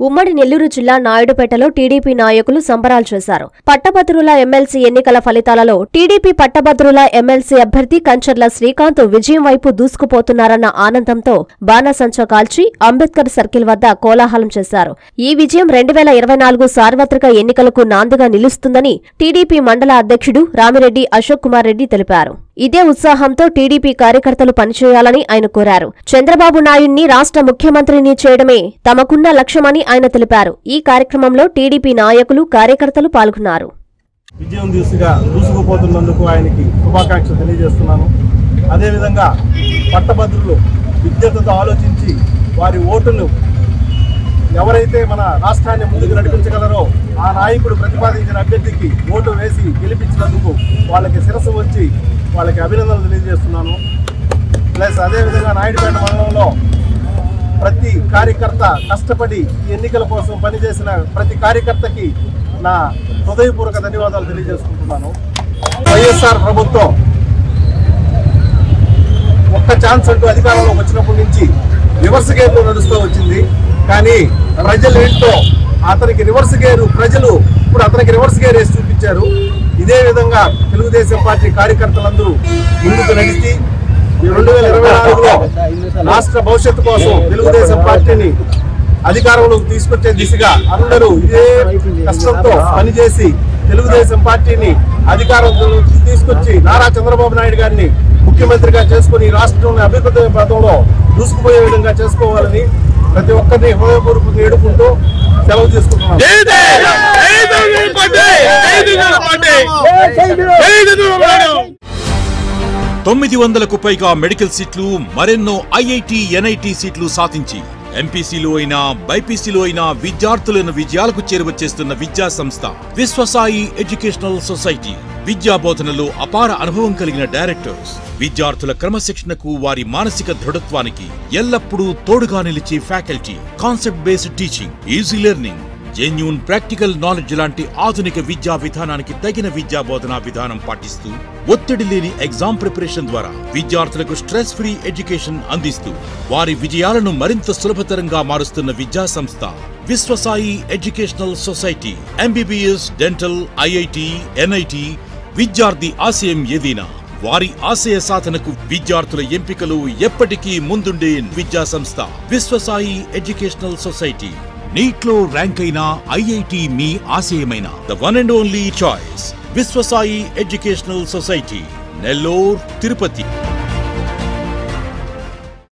ఉమ్మడి నెల్లూరు జిల్లా నాయుడుపేటలో టీడీపీ నాయకులు సంబరాలు చేశారు పట్టభద్రుల ఎమ్మెల్సీ ఎన్నికల ఫలితాలలో టీడీపీ పట్టభద్రుల ఎమ్మెల్సీ అభ్యర్థి కంచర్ల శ్రీకాంత్ విజయం వైపు దూసుకుపోతున్నారన్న ఆనందంతో బాణసంచా కాల్చి అంబేద్కర్ సర్కిల్ వద్ద కోలాహలం చేశారు ఈ విజయం రెండు వేల ఇరవై నాలుగు సార్వత్రిక ఎన్నికలకు నాందిగా నిలుస్తుందని టీడీపీ మండల అధ్యక్షుడు రామిరెడ్డి అశోక్ కుమార్ రెడ్డి తెలిపారు ఇదే ఉత్సాహంతో టీడీపీ కార్యకర్తలు పనిచేయాలని ఆయన కోరారు చంద్రబాబు నాయుడిని రాష్ట్ర ముఖ్యమంత్రిని చేయడమే తమకున్న లక్ష్యమని ఆయన తెలిపారు ఈ కార్యక్రమంలో టీడీపీ నాయకులు కార్యకర్తలు పాల్గొన్నారు విజయం దిశగా దూసుకుపోతున్నందుకు ఆయనకి శుభాకాంక్షలు తెలియజేస్తున్నాను అదేవిధంగా పట్టభద్రులు విద్యతతో ఆలోచించి వారి ఓటును ఎవరైతే మన రాష్ట్రాన్ని ముందుకు నడిపించగలరో ఆ నాయకుడు ప్రతిపాదించిన అభ్యర్థికి ఓటు వేసి గెలిపించినందుకు వాళ్ళకి శిరస్సు వచ్చి వాళ్ళకి అభినందనలు తెలియజేస్తున్నాను ప్లస్ అదేవిధంగా నాయుడుపేట మండలంలో ప్రతి కార్యకర్త కష్టపడి ఈ ఎన్నికల కోసం పనిచేసిన ప్రతి కార్యకర్తకి నా హృదయపూర్వక ధన్యవాదాలు తెలియజేసుకుంటున్నాను వైఎస్ఆర్ ప్రభుత్వం ఒక్క ఛాన్స్ అంటూ అధికారంలోకి వచ్చినప్పటి నుంచి రివర్స్ గేర్లో నడుస్తూ వచ్చింది కానీ ప్రజలు ఏంటో అతనికి రివర్స్ గేరు ప్రజలు ఇప్పుడు అతనికి రివర్స్ గేర్ వేసి చూపించారు ఇదే విధంగా తెలుగుదేశం పార్టీ కార్యకర్తలందరూ ముందుకు నడిచి రెండు వేల ఇరవై నాలుగులో రాష్ట్ర భవిష్యత్తు కోసం తెలుగుదేశం పార్టీని అధికారంలోకి తీసుకొచ్చే దిశగా అందరూ ఇదే కష్టంతో పనిచేసి తెలుగుదేశం పార్టీని అధికారంలోకి తీసుకొచ్చి నారా చంద్రబాబు నాయుడు గారిని ముఖ్యమంత్రిగా చేసుకుని ఈ రాష్ట్రంలో అభివృద్ధి పథంలో దూసుకుపోయే విధంగా చేసుకోవాలని ప్రతి ఒక్కరిని హృదయపూర్వకంగా ఏడుకుంటూ సెలవు తీసుకుంటున్నాను తొమ్మిది వందలకు పైగా మెడికల్ సీట్లు మరెన్నో ఐఐటి ఎన్ఐటి సీట్లు సాధించి ఎంపీసీలో అయినా బైపీసీలో అయినా విద్యార్థులను విజయాలకు చేరువచేస్తున్న విద్యా సంస్థ విశ్వసాయి ఎడ్యుకేషనల్ సొసైటీ విద్యా బోధనలో అపార అనుభవం కలిగిన డైరెక్టర్స్ విద్యార్థుల క్రమశిక్షణకు వారి మానసిక దృఢత్వానికి ఎల్లప్పుడూ తోడుగా నిలిచే faculty concept based teaching easy learning genuine practical knowledge లాంటి ఆధునిక విద్యా విధానానికి తగిన విద్యా బోధనా విధానం పాటిస్తూ ఒత్తిడి లేని ఎగ్జామ్ ప్రిపరేషన్ ద్వారా విద్యార్థులకు స్ట్రెస్ ఫ్రీ ఎడ్యుకేషన్ అందిస్తూ వారి విజయాలను మరింత సులభతరంగా మారుస్తున్న విద్యా సంస్థ Viswasai educational society MBBS dental IIT NIT విద్యార్థి ఆశయం ఏదైనా వారి ఆశయ సాధనకు విద్యార్థుల ఎంపికలు ఎప్పటికీ ముందుండే విద్యా సంస్థ విశ్వసాయి ఎడ్యుకేషనల్ సొసైటీ నీట్లో ర్యాంక్ అయిన ఐఐటి మీ ఆశయమైన the one and only choice Viswasai educational society Nellore Tirupati